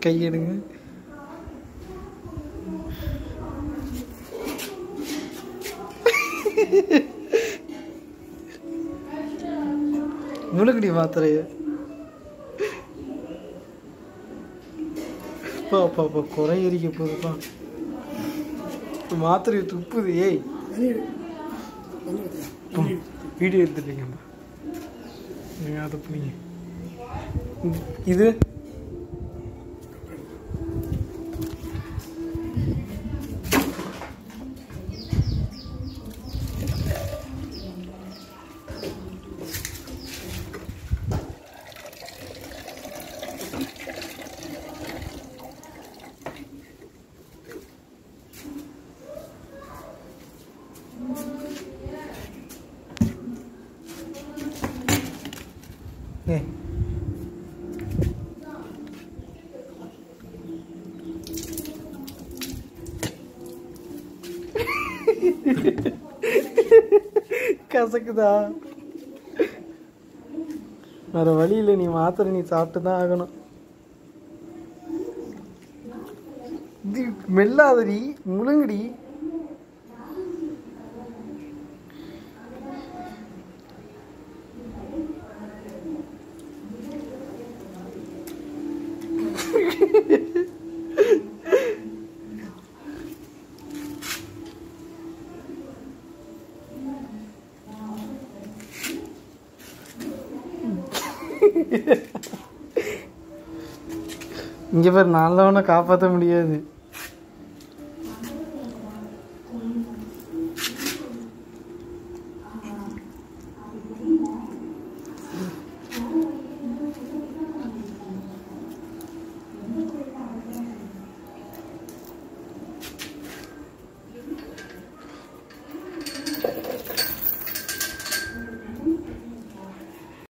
கை எடுங்க முழுக்கடி மாத்திரைய அப்பா அப்பா அப்பா குறை எரிக்க போகுதுப்பா மாத்திரையை துப்புது ஏய் வீடியோ எடுத்துட்டீங்கப்பா நீங்கள் அதை பிடிங்க இது ஏய் கசக்குதா வேற வழி இல்லை நீ மாத்திரை நீ சாப்பிட்டு தான் ஆகணும் இது மெல்லாதடி முழுங்குடி இங்க பேர் நல்லவனை காப்பாற்ற முடியாது